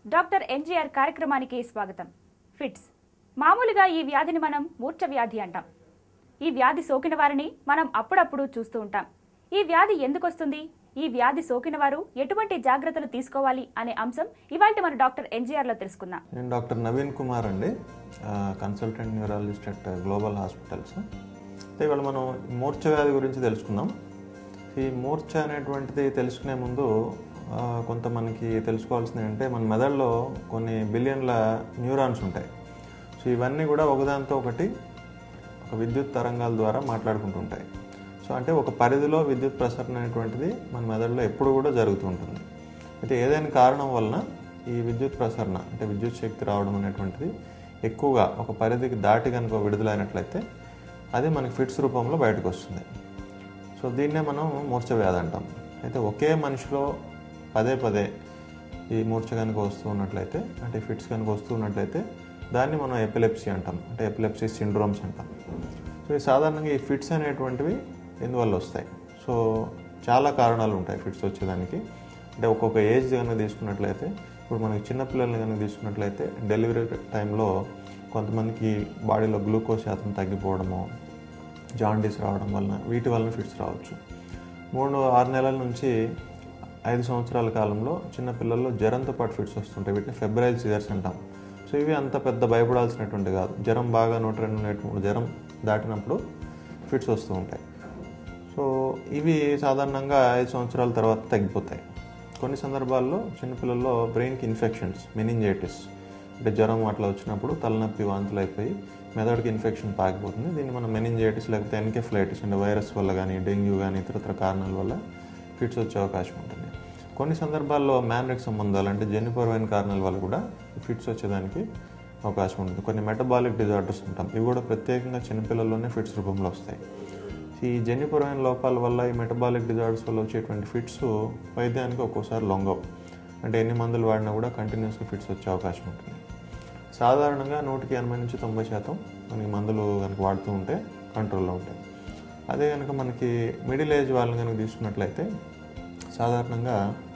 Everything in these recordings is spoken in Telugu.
డాక్టర్ ఎన్టీఆర్ కార్యక్రమానికి స్వాగతం ఫిట్స్ మామూలుగా ఈ వ్యాధిని మనం మూర్ఛ వ్యాధి అంటాం ఈ వ్యాధి సోకిన వారిని మనం అప్పుడప్పుడు చూస్తూ ఉంటాం ఈ వ్యాధి ఎందుకు వస్తుంది ఈ వ్యాధి సోకిన వారు ఎటువంటి జాగ్రత్తలు తీసుకోవాలి అనే అంశం ఇవాళ మన డాక్టర్ ఎన్జీఆర్ లో తెలుసుకుందాం నేను డాక్టర్ నవీన్ కుమార్ అండి consultant neurologist at Global Hospitals అయితే ఇవాళ మనం మూర్ఛ వ్యాధి గురించి తెలుసుకుందాం ఈ మూర్ఛ అనేటువంటిది తెలుసుకునే ముందు ఆ, కొంత మనకి తెలుసుకోవాల్సింది అంటే మన మెదడులో కొన్ని బిలియన్ల న్యూరాన్స్ ఉంటాయి సో ఇవన్నీ కూడా ఒకదాంతో ఒకటి ఒక విద్యుత్ తరంగాల ద్వారా మాట్లాడుకుంటుంటాయి సో అంటే ఒక పరిధిలో విద్యుత్ ప్రసరణ అనేటువంటిది మన మెదడులో ఎప్పుడు కూడా జరుగుతూ ఉంటుంది అయితే ఏదైనా కారణం వలన ఈ విద్యుత్ ప్రసరణ అంటే విద్యుత్ శక్తి రావడం అనేటువంటిది ఎక్కువగా ఒక పరిధికి దాటి కనుక విడుదలైనట్లయితే అది మనకి ఫిట్స్ రూపంలో బయటకు వస్తుంది సో దీన్నే మనం మూర్ఛ వ్యాధి అంటాం అయితే ఒకే మనిషిలో పదే పదే ఈ మూర్ఛ కనుక వస్తూ ఉన్నట్లయితే అంటే ఫిట్స్ కనుక వస్తూ ఉన్నట్లయితే దాన్ని మనం ఎపిలెప్సీ అంటాం అంటే ఎపిలెప్సీ సిండ్రోమ్స్ అంటాం సో ఈ సాధారణంగా ఈ ఫిట్స్ అనేటువంటివి ఎందువల్ల వస్తాయి సో చాలా కారణాలు ఉంటాయి ఫిట్స్ వచ్చేదానికి అంటే ఒక్కొక్క ఏజ్ కనుక తీసుకున్నట్లయితే ఇప్పుడు మనకి చిన్నపిల్లల్ని కనుక తీసుకున్నట్లయితే డెలివరీ టైంలో కొంతమందికి బాడీలో గ్లూకోజ్ శాతం తగ్గిపోవడము జాండీస్ రావడం వలన వీటి వలన ఫిట్స్ రావచ్చు మూడు ఆరు నెలల నుంచి ఐదు సంవత్సరాల కాలంలో చిన్న పిల్లల్లో జ్వరంతో పాటు ఫిట్స్ వస్తుంటాయి వీటిని ఫెబ్రైల్ సీజర్స్ అంటాం సో ఇవి అంత పెద్ద భయపడాల్సినటువంటి కాదు జ్వరం బాగా నూట రెండు నూట మూడు జ్వరం దాటినప్పుడు ఫిట్స్ వస్తూ ఉంటాయి సో ఇవి సాధారణంగా ఐదు సంవత్సరాల తర్వాత తగ్గిపోతాయి కొన్ని సందర్భాల్లో చిన్నపిల్లల్లో బ్రెయిన్కి ఇన్ఫెక్షన్స్ మెనింజైటిస్ అంటే జ్వరం అట్లా వచ్చినప్పుడు తలనొప్పి వాంతులు అయిపోయి మెదడుకి ఇన్ఫెక్షన్ పాకిపోతుంది దీన్ని మనం మెనింజైటిస్ లేకపోతే ఎన్కెఫ్లైటిస్ అంటే వైరస్ వల్ల కానీ డెంగ్యూ కానీ ఇతరత్ర కారణాల వల్ల ఫిట్స్ వచ్చే అవకాశం ఉంటుంది కొన్ని సందర్భాల్లో మ్యానరిక్ సంబంధాలు అంటే జన్యుపరమైన కారణాల వల్ల కూడా ఫిట్స్ వచ్చేదానికి అవకాశం ఉంటుంది కొన్ని మెటబాలిక్ డిజార్డర్స్ ఉంటాం ఇవి కూడా ప్రత్యేకంగా చిన్నపిల్లల్లోనే ఫిట్స్ రూపంలో వస్తాయి ఈ జన్యుపరమైన లోపాల వల్ల ఈ మెటబాలిక్ డిజార్డర్స్ వల్ల వచ్చేటువంటి ఫిట్స్ వైద్యానికి ఒక్కోసారి లొంగవు అంటే ఎన్ని మందులు వాడినా కూడా కంటిన్యూస్గా ఫిట్స్ వచ్చే అవకాశం ఉంటుంది సాధారణంగా నూటికి ఎనభై నుంచి తొంభై శాతం మనకి మందులు కనుక వాడుతూ ఉంటే కంట్రోల్లో ఉంటాయి అదే కనుక మనకి మిడిల్ ఏజ్ వాళ్ళని కనుక తీసుకున్నట్లయితే సాధారణంగా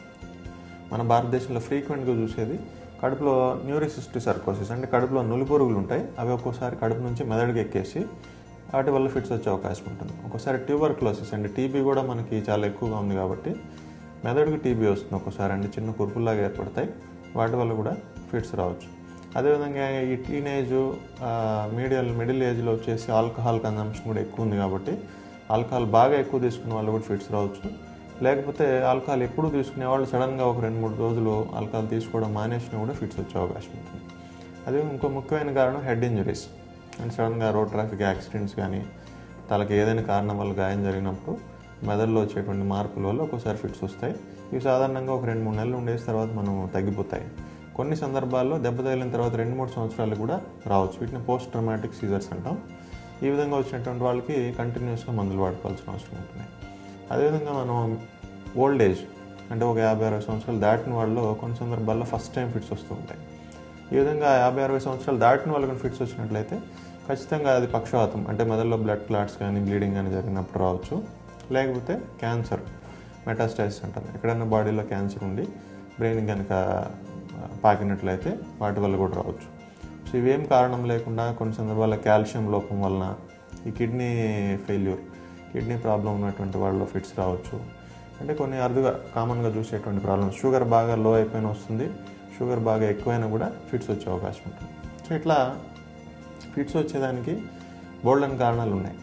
మన భారతదేశంలో ఫ్రీక్వెంట్గా చూసేది కడుపులో న్యూరిసిస్టిక్ సర్కోసిస్ అంటే కడుపులో నులిపురుగులు ఉంటాయి అవి ఒక్కోసారి కడుపు నుంచి మెదడుకి ఎక్కేసి వాటి వల్ల ఫిట్స్ వచ్చే అవకాశం ఉంటుంది ఒక్కోసారి ట్యూబర్ క్లోసిస్ అంటే టీబీ కూడా మనకి చాలా ఎక్కువగా ఉంది కాబట్టి మెదడుకి టీబీ వస్తుంది ఒక్కోసారి అంటే చిన్న కురుపుల్లాగా ఏర్పడతాయి వాటి వల్ల కూడా ఫిట్స్ రావచ్చు అదేవిధంగా ఈ టీనేజ్ మీడియల్ మిడిల్ ఏజ్లో వచ్చేసి ఆల్కహాల్ కన్జంప్షన్ కూడా ఎక్కువ ఉంది కాబట్టి ఆల్కహాల్ బాగా ఎక్కువ తీసుకునే వాళ్ళు కూడా ఫిట్స్ రావచ్చు లేకపోతే ఆల్కహాల్ ఎప్పుడు తీసుకునే వాళ్ళు సడన్గా ఒక రెండు మూడు రోజులు ఆల్కహాల్ తీసుకోవడం మానేసినా కూడా ఫిట్స్ వచ్చే అవకాశం ఉంటుంది అదే ఇంకో ముఖ్యమైన కారణం హెడ్ ఇంజరీస్ అండ్ సడన్గా రోడ్ ట్రాఫిక్ యాక్సిడెంట్స్ కానీ తలకి ఏదైనా కారణం వల్ల గాయం జరిగినప్పుడు మెదడులో వచ్చేటువంటి మార్పుల వల్ల ఒక్కోసారి ఫిట్స్ వస్తాయి ఇవి సాధారణంగా ఒక రెండు మూడు నెలలు ఉండేసిన తర్వాత మనం తగ్గిపోతాయి కొన్ని సందర్భాల్లో దెబ్బ తగిలిన తర్వాత రెండు మూడు సంవత్సరాలు కూడా రావచ్చు వీటిని పోస్ట్ ట్రమాటిక్ సీజర్స్ అంటాం ఈ విధంగా వచ్చినటువంటి వాళ్ళకి కంటిన్యూస్గా మందులు వాడుకోవాల్సిన అవసరం ఉంటుంది అదేవిధంగా మనం ఓల్డ్ ఏజ్ అంటే ఒక యాభై అరవై సంవత్సరాలు దాటిన వాళ్ళు కొన్ని సందర్భాల్లో ఫస్ట్ టైం ఫిట్స్ వస్తూ ఉంటాయి ఈ విధంగా యాభై అరవై సంవత్సరాలు దాటిన వాళ్ళకి ఫిట్స్ వచ్చినట్లయితే ఖచ్చితంగా అది పక్షవాతం అంటే మెదడులో బ్లడ్ క్లాట్స్ కానీ బ్లీడింగ్ కానీ జరిగినప్పుడు రావచ్చు లేకపోతే క్యాన్సర్ మెటాస్టైసిస్ అంటాం ఎక్కడైనా బాడీలో క్యాన్సర్ ఉండి బ్రెయిన్ కనుక పాకినట్లయితే వాటి వల్ల కూడా రావచ్చు సో ఇవేం కారణం లేకుండా కొన్ని సందర్భాల్లో కాల్షియం లోపం వలన ఈ కిడ్నీ ఫెయిల్యూర్ కిడ్నీ ప్రాబ్లం ఉన్నటువంటి వాళ్ళలో ఫిట్స్ రావచ్చు అంటే కొన్ని అరుదుగా కామన్గా చూసేటువంటి ప్రాబ్లమ్స్ షుగర్ బాగా లో అయిపోయిన వస్తుంది షుగర్ బాగా ఎక్కువైనా కూడా ఫిట్స్ వచ్చే అవకాశం ఉంటుంది సో ఇట్లా ఫిట్స్ వచ్చేదానికి బోల్డెన్ కారణాలు ఉన్నాయి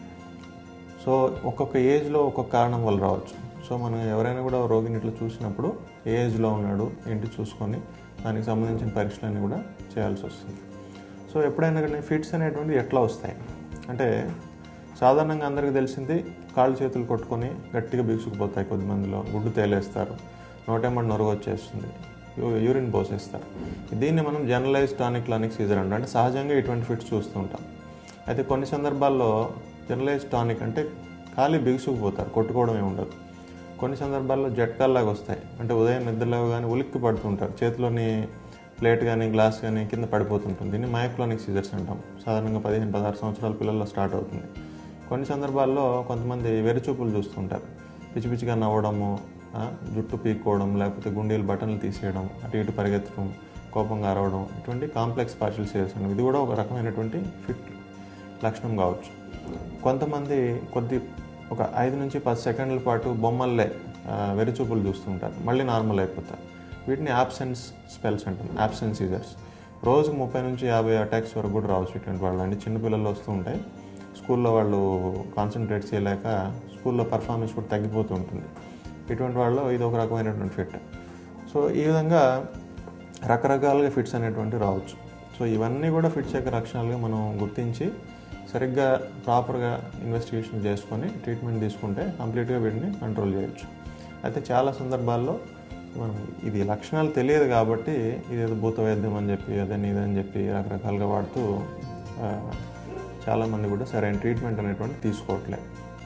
సో ఒక్కొక్క ఏజ్లో ఒక్కొక్క కారణం వల్ల రావచ్చు సో మనం ఎవరైనా కూడా రోగిని ఇట్లా చూసినప్పుడు ఏ ఏజ్లో ఉన్నాడు ఏంటి చూసుకొని దానికి సంబంధించిన పరీక్షలన్నీ కూడా చేయాల్సి వస్తుంది సో ఎప్పుడైనా కానీ ఫిట్స్ అనేటువంటివి ఎట్లా వస్తాయి అంటే సాధారణంగా అందరికీ తెలిసింది కాళ్ళు చేతులు కొట్టుకొని గట్టిగా బిగుసుకుపోతాయి కొద్దిమందిలో గుడ్డు తేలేస్తారు నోటెంబడి నొరుగు వచ్చేస్తుంది యూ- యూరిన్ పోసేస్తారు దీన్ని మనం జనరలైజ్ టానిక్ క్లానిక్ సీజర్ అంటాం అంటే సహజంగా ఇటువంటి ఫిట్స్ చూస్తూ ఉంటాం అయితే కొన్ని సందర్భాల్లో జనరలైజ్ టానిక్ అంటే ఖాళీ బిగుసుకుపోతారు కొట్టుకోవడం ఏమి ఉండదు కొన్ని సందర్భాల్లో జట్కాల్లాగా వస్తాయి అంటే ఉదయం నిద్రలో కానీ ఉలిక్కి పడుతుంటారు చేతిలోని ప్లేట్ కానీ గ్లాస్ కానీ కింద పడిపోతుంటుంది దీన్ని మయోక్లానిక్ సీజర్స్ అంటాం సాధారణంగా పదిహేను పదహారు సంవత్సరాల పిల్లల్లో స్టార్ట్ అవుతుంది కొన్ని సందర్భాల్లో కొంతమంది వెరిచూపులు చూస్తుంటారు పిచ్చి పిచ్చిగా నవ్వడము ఆ, జుట్టు పీక్కోవడం లేకపోతే గుండీలు బటన్లు తీసేయడం అటు ఇటు పరిగెత్తడం కోపంగా అరవడం ఇటువంటి కాంప్లెక్స్ పార్షియల్ సీజర్స్ అండి ఇది కూడా ఒక రకమైనటువంటి ఫిట్ లక్షణం కావచ్చు కొంతమంది కొద్ది ఒక ఐదు నుంచి పది సెకండ్ల పాటు బొమ్మల్లే ఆ, వెరిచూపులు చూస్తుంటారు మళ్ళీ నార్మల్ అయిపోతారు వీటిని యాబ్సెన్స్ స్పెల్స్ అంటాం యాబ్సెన్స్ సీజర్స్ రోజుకు ముప్పై నుంచి యాభై అటాక్స్ వరకు కూడా రావచ్చు ఇటువంటి వాళ్ళు అండి చిన్నపిల్లలు వస్తూ ఉంటాయి స్కూల్లో వాళ్ళు కాన్సన్ట్రేట్ చేయలేక స్కూల్లో పర్ఫార్మెన్స్ కూడా తగ్గిపోతూ ఉంటుంది ఇటువంటి వాళ్ళు ఇది ఒక రకమైనటువంటి ఫిట్ సో ఈ విధంగా రకరకాలుగా ఫిట్స్ అనేటువంటి రావచ్చు సో ఇవన్నీ కూడా ఫిట్స్ యొక్క లక్షణాలుగా మనం గుర్తించి సరిగ్గా ప్రాపర్గా ఇన్వెస్టిగేషన్ చేసుకొని ట్రీట్మెంట్ తీసుకుంటే కంప్లీట్గా వీటిని కంట్రోల్ చేయొచ్చు అయితే చాలా సందర్భాల్లో మనం ఇది లక్షణాలు తెలియదు కాబట్టి ఇది ఏదో భూత వైద్యం అని చెప్పి అదని ఇదని చెప్పి రకరకాలుగా వాడుతూ ఆ, చాలామంది కూడా సరైన ట్రీట్మెంట్ అనేటువంటి తీసుకోవట్లేదు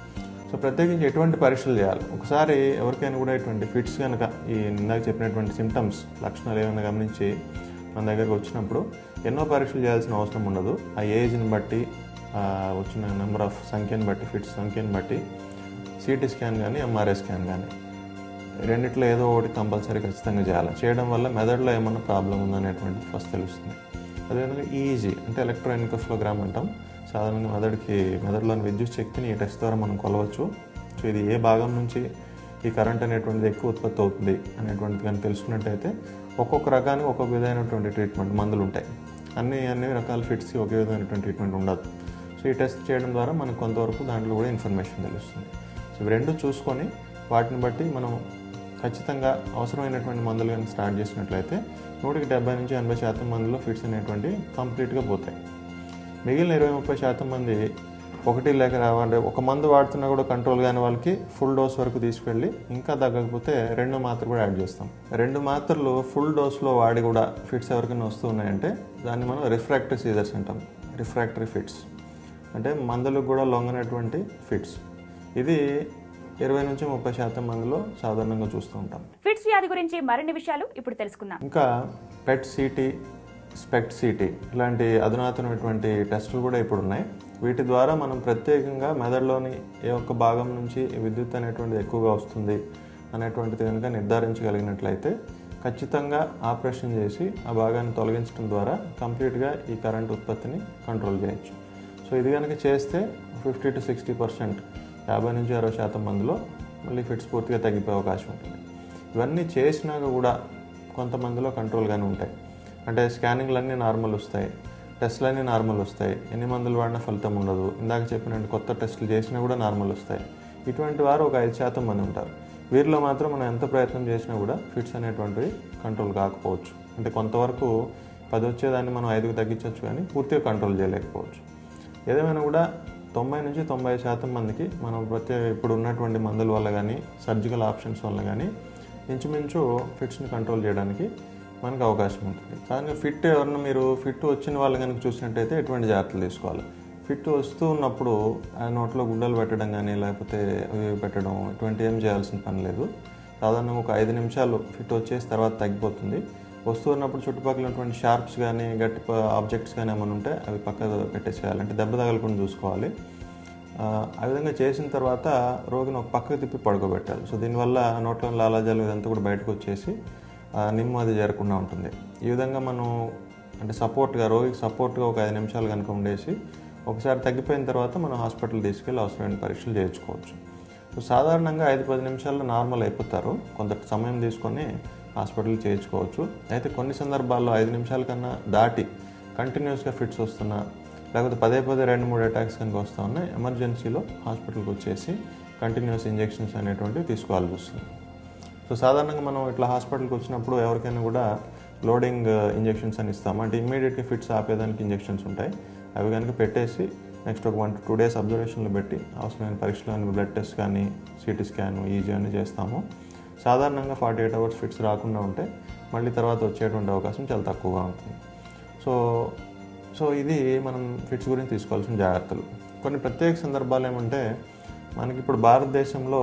సో ప్రత్యేకించి ఎటువంటి పరీక్షలు చేయాలి ఒకసారి ఎవరికైనా కూడా ఇటువంటి ఫిట్స్ కనుక ఈ ఇందాక చెప్పినటువంటి సిమ్టమ్స్ లక్షణాలు ఏమైనా గమనించి మన దగ్గరకు వచ్చినప్పుడు ఎన్నో పరీక్షలు చేయాల్సిన అవసరం ఉండదు ఆ ఏజ్ని బట్టి ఆ వచ్చిన నెంబర్ ఆఫ్ సంఖ్యను బట్టి ఫిట్స్ సంఖ్యను బట్టి సిటీ స్కాన్ కానీ ఎంఆర్ఐ స్కాన్ కానీ రెండిట్లో ఏదో ఒకటి కంపల్సరీ ఖచ్చితంగా చేయాలి చేయడం వల్ల మెదడులో ఏమన్నా ప్రాబ్లం ఉందనేటువంటిది ఫస్ట్ తెలుస్తుంది అదేవిధంగా ఈజీ అంటే ఎలక్ట్రోఎన్కోఫ్లోగ్రామ్ అంటాం సాధారణంగా మెదడుకి మెదడులోని విద్యుత్ శక్తిని ఈ టెస్ట్ ద్వారా మనం కొలవచ్చు సో ఇది ఏ భాగం నుంచి ఈ కరెంట్ అనేటువంటిది ఎక్కువ ఉత్పత్తి అవుతుంది అనేటువంటిది కానీ తెలుసుకున్నట్టయితే ఒక్కొక్క రకానికి ఒక్కొక్క విధమైనటువంటి ట్రీట్మెంట్ మందులు ఉంటాయి అన్ని అన్ని రకాల ఫిట్స్కి ఒకే విధమైనటువంటి ట్రీట్మెంట్ ఉండదు సో ఈ టెస్ట్ చేయడం ద్వారా మనకు కొంతవరకు దాంట్లో కూడా ఇన్ఫర్మేషన్ తెలుస్తుంది సో ఇవి రెండు చూసుకొని వాటిని బట్టి మనం ఖచ్చితంగా అవసరమైనటువంటి మందులు కానీ స్టార్ట్ చేసినట్లయితే నూటికి డెబ్బై నుంచి ఎనభై శాతం మందిలో ఫిట్స్ అనేటువంటి కంప్లీట్గా పోతాయి మిగిలిన ఇరవై ముప్పై శాతం మంది ఒకటి లేక అంటే ఒక మందు వాడుతున్నా కూడా కంట్రోల్ కాని వాళ్ళకి ఫుల్ డోస్ వరకు తీసుకెళ్ళి ఇంకా తగ్గకపోతే రెండు మాత్రలు కూడా యాడ్ చేస్తాం రెండు మాత్రలు ఫుల్ డోస్లో వాడి కూడా ఫిట్స్ ఎవరికైనా వస్తూ ఉన్నాయంటే దాన్ని మనం రిఫ్రాక్టరీ సీజర్స్ అంటాం రిఫ్రాక్టరీ ఫిట్స్ అంటే మందులకు కూడా లొంగనటువంటి ఫిట్స్ ఇది ఇరవై నుంచి ముప్పై శాతం మందిలో సాధారణంగా చూస్తూ ఉంటాం ఫిట్స్ వ్యాధి గురించి మరిన్ని విషయాలు ఇప్పుడు తెలుసుకుందాం ఇంకా పెట్ సిటీ స్పెక్ట్ సిటీ ఇలాంటి అధునాతనమైనటువంటి టెస్టులు కూడా ఇప్పుడు ఉన్నాయి వీటి ద్వారా మనం ప్రత్యేకంగా మెదడులోని ఏ ఒక్క భాగం నుంచి ఈ విద్యుత్ అనేటువంటిది ఎక్కువగా వస్తుంది అనేటువంటిది కనుక నిర్ధారించగలిగినట్లయితే ఖచ్చితంగా ఆపరేషన్ చేసి ఆ భాగాన్ని తొలగించడం ద్వారా కంప్లీట్గా ఈ కరెంట్ ఉత్పత్తిని కంట్రోల్ చేయొచ్చు సో ఇది కనుక చేస్తే ఫిఫ్టీ టు సిక్స్టీ పర్సెంట్ యాభై నుంచి అరవై శాతం మందిలో మళ్ళీ ఫిట్స్ పూర్తిగా తగ్గిపోయే అవకాశం ఉంటుంది ఇవన్నీ చేసినాక కూడా కొంతమందిలో కంట్రోల్గానే ఉంటాయి అంటే స్కానింగ్లన్నీ నార్మల్ వస్తాయి టెస్ట్లన్నీ నార్మల్ వస్తాయి ఎన్ని మందులు వాడినా ఫలితం ఉండదు ఇందాక చెప్పినట్టు కొత్త టెస్టులు చేసినా కూడా నార్మల్ వస్తాయి ఇటువంటి వారు ఒక ఐదు శాతం మంది ఉంటారు వీరిలో మాత్రం మనం ఎంత ప్రయత్నం చేసినా కూడా ఫిట్స్ అనేటువంటివి కంట్రోల్ కాకపోవచ్చు అంటే కొంతవరకు పది వచ్చేదాన్ని మనం ఐదుకు తగ్గించవచ్చు కానీ పూర్తిగా కంట్రోల్ చేయలేకపోవచ్చు ఏదేమైనా కూడా తొంభై నుంచి తొంభై శాతం మందికి మనం ప్రతి ఇప్పుడు ఉన్నటువంటి మందుల వల్ల కానీ సర్జికల్ ఆప్షన్స్ వల్ల కానీ ఇంచుమించు ఫిట్స్ని కంట్రోల్ చేయడానికి మనకు అవకాశం ఉంటుంది కానీ ఫిట్ ఎవరన్నా మీరు ఫిట్ వచ్చిన వాళ్ళు కనుక చూసినట్టయితే ఎటువంటి జాగ్రత్తలు తీసుకోవాలి ఫిట్ వస్తూ ఉన్నప్పుడు ఆ నోట్లో గుడ్డలు పెట్టడం కానీ లేకపోతే అవి పెట్టడం ఇటువంటి ఏం చేయాల్సిన పని లేదు సాధారణంగా ఒక ఐదు నిమిషాలు ఫిట్ వచ్చేసి తర్వాత తగ్గిపోతుంది వస్తూ ఉన్నప్పుడు చుట్టుపక్కల ఉన్నటువంటి షార్ప్స్ కానీ గట్టి ఆబ్జెక్ట్స్ కానీ ఏమైనా ఉంటే అవి పక్క పెట్టేసేయాలి అంటే దెబ్బ తగలకుండా చూసుకోవాలి ఆ ఆ విధంగా చేసిన తర్వాత రోగిని ఒక పక్కకు తిప్పి పడుకోబెట్టాలి సో దీనివల్ల నోట్లో లాలాజాలు ఇదంతా కూడా బయటకు వచ్చేసి ఆ నిమ్ము అది జరగకుండా ఉంటుంది ఈ విధంగా మనం అంటే సపోర్ట్గా రోగికి సపోర్ట్గా ఒక ఐదు నిమిషాలు కనుక ఉండేసి ఒకసారి తగ్గిపోయిన తర్వాత మనం హాస్పిటల్ తీసుకెళ్ళి అవసరమైన పరీక్షలు చేయించుకోవచ్చు సో సాధారణంగా ఐదు పది నిమిషాల్లో నార్మల్ అయిపోతారు కొంత సమయం తీసుకొని హాస్పిటల్ చేయించుకోవచ్చు అయితే కొన్ని సందర్భాల్లో ఐదు నిమిషాల కన్నా దాటి కంటిన్యూస్గా ఫిట్స్ వస్తున్నా లేకపోతే పదే పదే రెండు మూడు అటాక్స్ కనుక వస్తూ ఉన్నాయి ఎమర్జెన్సీలో హాస్పిటల్కి వచ్చేసి కంటిన్యూస్ ఇంజెక్షన్స్ అనేటువంటివి తీసుకోవాల్సి వస్తుంది సో సాధారణంగా మనం ఇట్లా హాస్పిటల్కి వచ్చినప్పుడు ఎవరికైనా కూడా లోడింగ్ ఇంజెక్షన్స్ అని ఇస్తాము అంటే ఇమ్మీడియట్గా ఫిట్స్ ఆపేదానికి ఇంజెక్షన్స్ ఉంటాయి అవి కనుక పెట్టేసి నెక్స్ట్ ఒక వన్ టు టూ డేస్ అబ్జర్వేషన్లో పెట్టి అవసరమైన పరీక్షలు కానీ బ్లడ్ టెస్ట్ కానీ సిటీ స్కాన్ ఈజీ అని చేస్తాము సాధారణంగా ఫార్టీ ఎయిట్ అవర్స్ ఫిట్స్ రాకుండా ఉంటే మళ్ళీ తర్వాత వచ్చేటువంటి అవకాశం చాలా తక్కువగా ఉంటుంది సో సో ఇది మనం ఫిట్స్ గురించి తీసుకోవాల్సిన జాగ్రత్తలు కొన్ని ప్రత్యేక సందర్భాలు ఏమంటే మనకి ఇప్పుడు భారతదేశంలో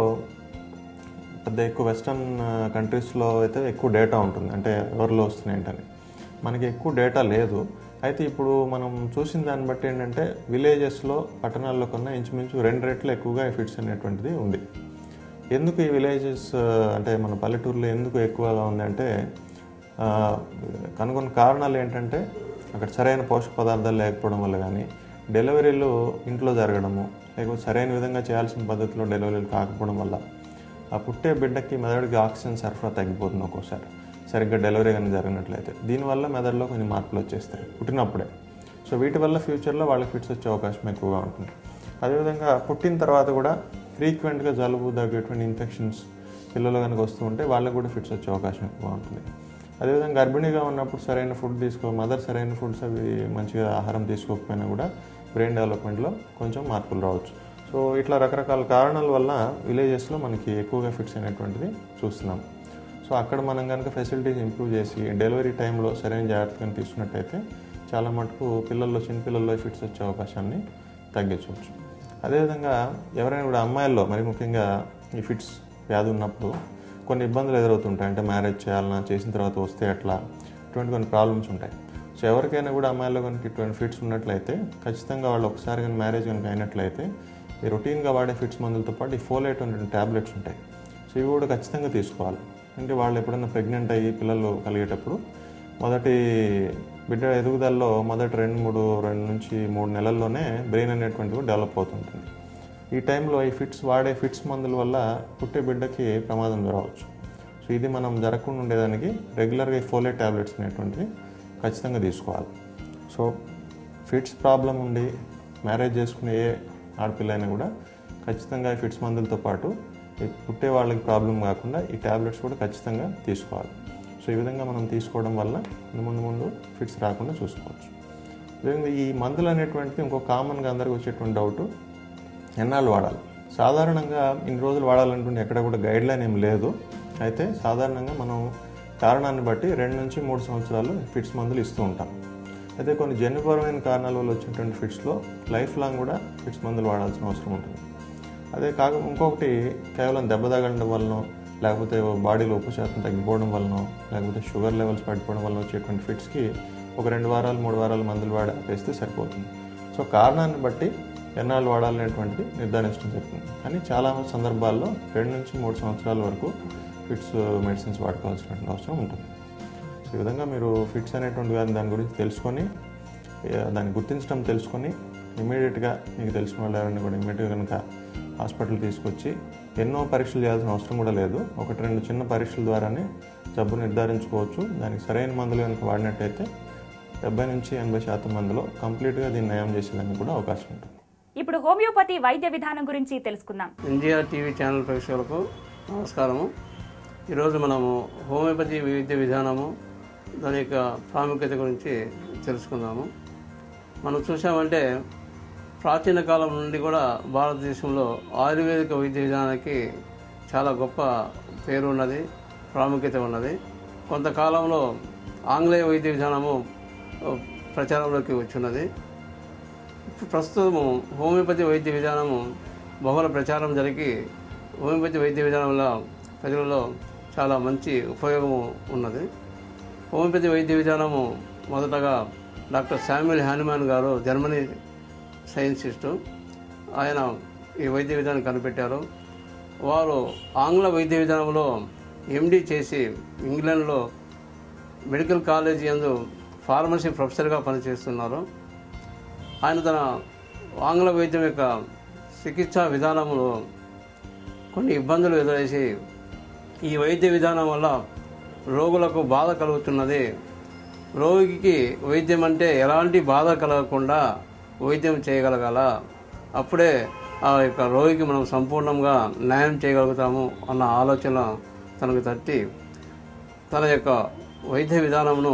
పెద్ద ఎక్కువ వెస్ట్రన్ కంట్రీస్లో అయితే ఎక్కువ డేటా ఉంటుంది అంటే ఎవరిలో వస్తున్నాయి ఏంటని మనకి ఎక్కువ డేటా లేదు అయితే ఇప్పుడు మనం చూసిన దాన్ని బట్టి ఏంటంటే విలేజెస్లో పట్టణాల్లో కన్నా ఇంచుమించు రెండు రెట్లు ఎక్కువగా ఈ ఫిట్స్ అనేటువంటిది ఉంది ఎందుకు ఈ విలేజెస్ అంటే మన పల్లెటూరులో ఎందుకు ఎక్కువగా ఉంది అంటే ఆ, కనుగొన్న కారణాలు ఏంటంటే అక్కడ సరైన పోషక పదార్థాలు లేకపోవడం వల్ల కానీ డెలివరీలు ఇంట్లో జరగడము లేకపోతే సరైన విధంగా చేయాల్సిన పద్ధతిలో డెలివరీలు కాకపోవడం వల్ల ఆ పుట్టే బిడ్డకి మెదడుకి ఆక్సిజన్ సరఫరా తగ్గిపోతుంది ఒక్కోసారి సరిగ్గా డెలివరీ కానీ జరిగినట్లయితే దీనివల్ల మెదడులో కొన్ని మార్పులు వచ్చేస్తాయి పుట్టినప్పుడే సో వీటి వల్ల ఫ్యూచర్లో వాళ్ళకి ఫిట్స్ వచ్చే అవకాశం ఎక్కువగా ఉంటుంది అదేవిధంగా పుట్టిన తర్వాత కూడా ఫ్రీక్వెంట్గా జలుబు దగ్గటువంటి ఇన్ఫెక్షన్స్ పిల్లలు కనుక వస్తూ ఉంటే వాళ్ళకి కూడా ఫిట్స్ వచ్చే అవకాశం ఎక్కువ ఉంటుంది అదేవిధంగా గర్భిణీగా ఉన్నప్పుడు సరైన ఫుడ్ తీసుకో మదర్ సరైన ఫుడ్స్ అవి మంచిగా ఆహారం తీసుకోకపోయినా కూడా బ్రెయిన్ డెవలప్మెంట్లో కొంచెం మార్పులు రావచ్చు సో ఇట్లా రకరకాల కారణాల వల్ల విలేజెస్లో మనకి ఎక్కువగా ఫిట్స్ అనేటువంటిది చూస్తున్నాం సో అక్కడ మనం కనుక ఫెసిలిటీస్ ఇంప్రూవ్ చేసి డెలివరీ టైంలో సరైన జాగ్రత్తగా తీసుకున్నట్టయితే చాలా మటుకు పిల్లల్లో చిన్నపిల్లల్లో ఫిట్స్ వచ్చే అవకాశాన్ని తగ్గించవచ్చు అదేవిధంగా ఎవరైనా కూడా అమ్మాయిల్లో మరి ముఖ్యంగా ఈ ఫిట్స్ వ్యాధి ఉన్నప్పుడు కొన్ని ఇబ్బందులు ఎదురవుతుంటాయి అంటే మ్యారేజ్ చేయాలన్నా చేసిన తర్వాత వస్తే ఎట్లా ఇటువంటి కొన్ని ప్రాబ్లమ్స్ ఉంటాయి సో ఎవరికైనా కూడా అమ్మాయిల్లో కనుక ఇటువంటి ఫిట్స్ ఉన్నట్లయితే ఖచ్చితంగా వాళ్ళు ఒకసారి కానీ మ్యారేజ్ కనుక అయినట్లయితే ఈ రొటీన్గా వాడే ఫిట్స్ మందులతో పాటు ఈ ఫోలేట్ అనే టాబ్లెట్స్ ఉంటాయి సో ఇవి కూడా ఖచ్చితంగా తీసుకోవాలి అంటే వాళ్ళు ఎప్పుడైనా ప్రెగ్నెంట్ అయ్యి పిల్లలు కలిగేటప్పుడు మొదటి బిడ్డ ఎదుగుదలలో మొదటి రెండు మూడు రెండు నుంచి మూడు నెలల్లోనే బ్రెయిన్ అనేటువంటిది డెవలప్ అవుతుంటుంది ఈ టైంలో ఈ ఫిట్స్ వాడే ఫిట్స్ మందుల వల్ల పుట్టే బిడ్డకి ప్రమాదం జరగవచ్చు సో ఇది మనం జరగకుండా ఉండేదానికి రెగ్యులర్గా ఈ ఫోలేట్ ట్యాబ్లెట్స్ అనేటువంటివి ఖచ్చితంగా తీసుకోవాలి సో ఫిట్స్ ప్రాబ్లం ఉండి మ్యారేజ్ చేసుకునే ఏ ఆడపిల్ల అయినా కూడా ఖచ్చితంగా ఈ ఫిట్స్ మందులతో పాటు ఈ పుట్టే వాళ్ళకి ప్రాబ్లం కాకుండా ఈ ట్యాబ్లెట్స్ కూడా ఖచ్చితంగా తీసుకోవాలి సో ఈ విధంగా మనం తీసుకోవడం వల్ల ముందు ముందు ఫిట్స్ రాకుండా చూసుకోవచ్చు అదేవిధంగా ఈ మందులు అనేటువంటిది ఇంకో కామన్గా అందరికి వచ్చేటువంటి డౌట్ ఎన్నాళ్ళు వాడాలి సాధారణంగా ఇన్ని రోజులు వాడాలనుకుంటే ఎక్కడ కూడా గైడ్ లైన్ ఏం లేదు అయితే సాధారణంగా మనం కారణాన్ని బట్టి రెండు నుంచి మూడు సంవత్సరాలు ఫిట్స్ మందులు ఇస్తూ ఉంటాం అయితే కొన్ని జన్యుపరమైన కారణాల వల్ల వచ్చేటువంటి ఫిట్స్లో లైఫ్ లాంగ్ కూడా ఫిట్స్ మందులు వాడాల్సిన అవసరం ఉంటుంది అదే కాక ఇంకొకటి కేవలం దెబ్బ తగలడం వలన లేకపోతే బాడీలో ఉప్పు శాతం తగ్గిపోవడం వలన లేకపోతే షుగర్ లెవెల్స్ పడిపోవడం వలన వచ్చేటువంటి ఫిట్స్కి ఒక రెండు వారాలు మూడు వారాలు మందులు వాడి ఆపేస్తే సరిపోతుంది సో కారణాన్ని బట్టి ఎన్నాళ్ళు వాడాలనేటువంటిది నిర్ధారించడం జరుగుతుంది కానీ చాలా సందర్భాల్లో రెండు నుంచి మూడు సంవత్సరాల వరకు ఫిట్స్ మెడిసిన్స్ వాడుకోవాల్సినటువంటి అవసరం ఉంటుంది సో ఈ విధంగా మీరు ఫిట్స్ అనేటువంటి దాని దాని గురించి తెలుసుకొని ఏ, దాన్ని గుర్తించడం తెలుసుకొని ఇమీడియట్గా మీకు తెలిసిన వాళ్ళు ఎవరైనా కూడా ఇమీడియట్గా కనుక హాస్పిటల్ తీసుకొచ్చి ఎన్నో పరీక్షలు చేయాల్సిన అవసరం కూడా లేదు ఒకటి రెండు చిన్న పరీక్షల ద్వారానే జబ్బు నిర్ధారించుకోవచ్చు దానికి సరైన మందులు కనుక వాడినట్టయితే డెబ్బై నుంచి ఎనభై శాతం మందిలో కంప్లీట్గా దీన్ని నయం చేసేదానికి కూడా అవకాశం ఉంటుంది ఇప్పుడు హోమియోపతి వైద్య విధానం గురించి తెలుసుకుందాం ఎన్జిఆర్ టీవీ ఛానల్ ప్రేక్షకులకు నమస్కారము ఈరోజు మనము హోమియోపతి వైద్య విధానము దాని యొక్క ప్రాముఖ్యత గురించి తెలుసుకుందాము మనం చూసామంటే ప్రాచీన కాలం నుండి కూడా భారతదేశంలో ఆయుర్వేదిక వైద్య విధానానికి చాలా గొప్ప పేరు ఉన్నది ప్రాముఖ్యత ఉన్నది కొంతకాలంలో ఆంగ్లేయ వైద్య విధానము ఆ, ప్రచారంలోకి వచ్చిన్నది ప్రస్తుతము హోమియోపతి వైద్య విధానము బహుళ ప్రచారం జరిగి హోమియోపతి వైద్య విధానం వల్ల ప్రజలలో చాలా మంచి ఉపయోగము ఉన్నది హోమియోపతి వైద్య విధానము మొదటగా డాక్టర్ శామ్యుల్ హ్యానుమాన్ గారు జర్మనీ సైన్సిస్టు ఆయన ఈ వైద్య విధానం కనిపెట్టారు వారు ఆంగ్ల వైద్య విధానంలో ఎండి చేసి ఇంగ్లాండ్లో మెడికల్ కాలేజీ యందు ఫార్మసీ ప్రొఫెసర్గా పనిచేస్తున్నారు ఆయన తన ఆంగ్ల వైద్యం యొక్క చికిత్సా విధానంలో కొన్ని ఇబ్బందులు ఎదురేసి ఈ వైద్య విధానం వల్ల రోగులకు బాధ కలుగుతున్నది రోగికి వైద్యం అంటే ఎలాంటి బాధ కలగకుండా వైద్యం చేయగలగాల అప్పుడే ఆ యొక్క రోగికి మనం సంపూర్ణంగా న్యాయం చేయగలుగుతాము అన్న ఆలోచన తనకు తట్టి తన యొక్క వైద్య విధానమును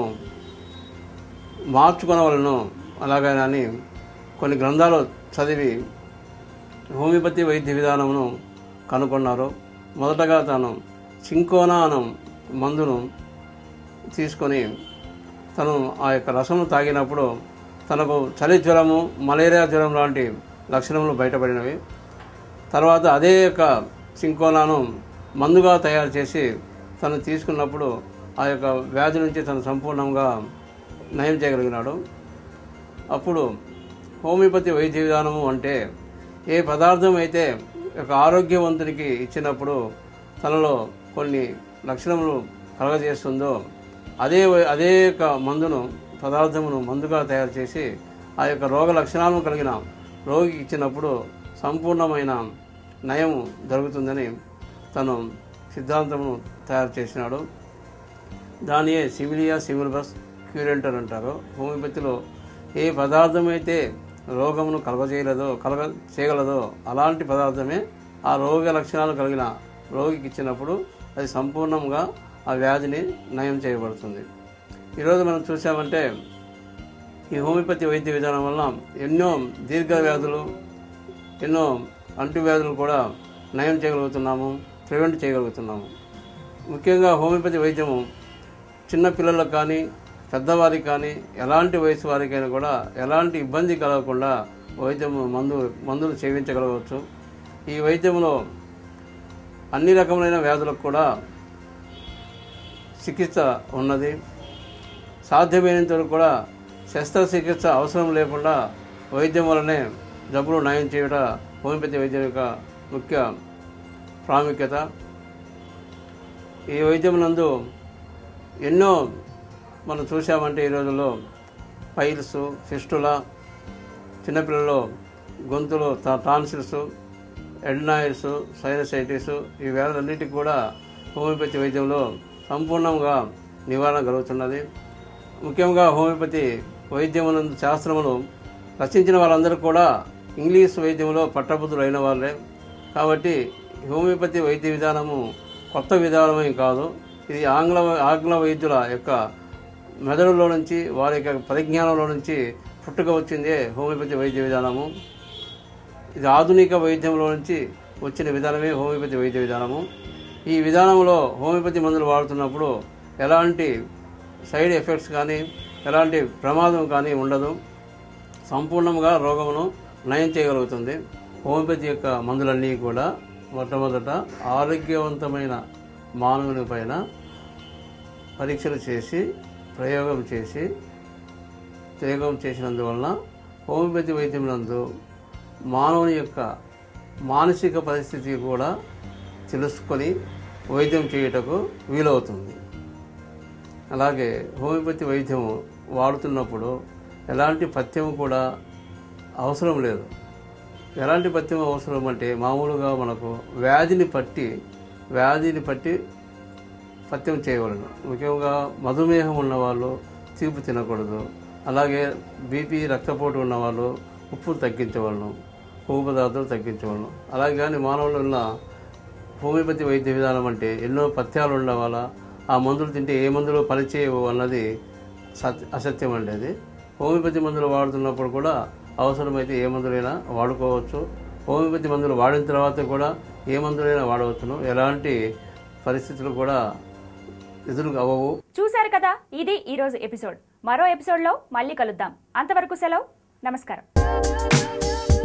మార్చుకొనవలను అలాగని కొన్ని గ్రంథాలు చదివి హోమియోపతి వైద్య విధానమును కనుగొన్నారు మొదటగా తాను చింకోనా అను మందును తీసుకొని తను ఆ యొక్క రసమును తాగినప్పుడు తనకు చలి జ్వరము మలేరియా జ్వరం లాంటి లక్షణములు బయటపడినవి తర్వాత అదే యొక్క సింకోనాను మందుగా తయారు చేసి తను తీసుకున్నప్పుడు ఆ యొక్క వ్యాధి నుంచి తను సంపూర్ణంగా నయం చేయగలిగినాడు అప్పుడు హోమియోపతి వైద్య విధానము అంటే ఏ పదార్థం అయితే ఒక ఆరోగ్యవంతునికి ఇచ్చినప్పుడు తనలో కొన్ని లక్షణములు కలగజేస్తుందో అదే వ- అదే యొక్క మందును పదార్థమును మందుగా తయారు చేసి ఆ యొక్క రోగ లక్షణాలను కలిగిన రోగికి ఇచ్చినప్పుడు సంపూర్ణమైన నయం జరుగుతుందని తను సిద్ధాంతమును తయారు చేసినాడు దానియే సిమిలియా సిమిల్బస్ క్యూరెంటర్ అంటారు హోమియోపతిలో ఏ పదార్థం అయితే రోగమును కలగజేయలేదో కలగ చేయగలదో అలాంటి పదార్థమే ఆ రోగ లక్షణాలు కలిగిన రోగికి ఇచ్చినప్పుడు అది సంపూర్ణంగా ఆ వ్యాధిని నయం చేయబడుతుంది ఈరోజు మనం చూసామంటే ఈ హోమియోపతి వైద్య విధానం వల్ల ఎన్నో దీర్ఘ వ్యాధులు ఎన్నో అంటువ్యాధులు కూడా నయం చేయగలుగుతున్నాము ప్రివెంట్ చేయగలుగుతున్నాము ముఖ్యంగా హోమియోపతి వైద్యము చిన్న పిల్లలకు కానీ పెద్దవారికి కానీ ఎలాంటి వయసు వారికైనా కూడా ఎలాంటి ఇబ్బంది కలగకుండా వైద్యము మందు మందులు సేవించగలగవచ్చు ఈ వైద్యంలో అన్ని రకములైన వ్యాధులకు కూడా చికిత్స ఉన్నది సాధ్యమైనంత వరకు కూడా శస్త్రచికిత్స అవసరం లేకుండా వైద్యం వల్లనే జబ్బులు నయం చేయట హోమియోపతి వైద్యం యొక్క ముఖ్య ప్రాముఖ్యత ఈ వైద్యం నందు ఎన్నో మనం చూసామంటే ఈ రోజుల్లో పైల్స్ ఫిస్టులా చిన్నపిల్లల్లో గొంతులో టాన్సిల్స్ ఎడ్నాయిడ్స్ సైనసైటిస్ ఈ వ్యాధులన్నిటికీ కూడా హోమియోపతి వైద్యంలో సంపూర్ణంగా నివారణ కలుగుతున్నది ముఖ్యంగా హోమియోపతి వైద్యమునందు శాస్త్రములు రచించిన వాళ్ళందరూ కూడా ఇంగ్లీష్ వైద్యంలో పట్టభద్రులు అయిన వాళ్ళే కాబట్టి హోమియోపతి వైద్య విధానము కొత్త విధానమే కాదు ఇది ఆంగ్ల ఆంగ్ల వైద్యుల యొక్క మెదడులో నుంచి వారి యొక్క పరిజ్ఞానంలో నుంచి పుట్టుక వచ్చిందే హోమియోపతి వైద్య విధానము ఇది ఆధునిక వైద్యంలో నుంచి వచ్చిన విధానమే హోమియోపతి వైద్య విధానము ఈ విధానంలో హోమియోపతి మందులు వాడుతున్నప్పుడు ఎలాంటి సైడ్ ఎఫెక్ట్స్ కానీ ఎలాంటి ప్రమాదం కానీ ఉండదు సంపూర్ణంగా రోగమును నయం చేయగలుగుతుంది హోమియోపతి యొక్క మందులన్నీ కూడా మొట్టమొదట ఆరోగ్యవంతమైన మానవుని పైన పరీక్షలు చేసి ప్రయోగం చేసి ప్రయోగం చేసినందువలన హోమియోపతి వైద్యం నందు మానవుని యొక్క మానసిక పరిస్థితి కూడా తెలుసుకొని వైద్యం చేయుటకు వీలవుతుంది అలాగే హోమియోపతి వైద్యం వాడుతున్నప్పుడు ఎలాంటి పథ్యం కూడా అవసరం లేదు ఎలాంటి పథ్యం అవసరం అంటే మామూలుగా మనకు వ్యాధిని పట్టి వ్యాధిని పట్టి పథ్యం చేయవలను ముఖ్యంగా మధుమేహం ఉన్నవాళ్ళు తీపి తినకూడదు అలాగే బీపీ రక్తపోటు ఉన్నవాళ్ళు ఉప్పు తగ్గించవలను కొవ్వు పదార్థాలు తగ్గించవలను అలాగే కానీ మానవులు ఉన్న హోమియోపతి వైద్య విధానం అంటే ఎన్నో పథ్యాలు ఉండడం వల్ల ఆ మందులు తింటే ఏ మందులు పనిచేయవు అన్నది సత్ అసత్యం అండి అది హోమియోపతి మందులు వాడుతున్నప్పుడు కూడా అవసరమైతే ఏ మందులైనా వాడుకోవచ్చు హోమియోపతి మందులు వాడిన తర్వాత కూడా ఏ మందులైనా వాడవచ్చును ఎలాంటి పరిస్థితులు కూడా ఎదురు అవ్వవు చూశారు కదా ఇది ఈరోజు ఎపిసోడ్ మరో ఎపిసోడ్లో మళ్ళీ కలుద్దాం అంతవరకు సెలవు నమస్కారం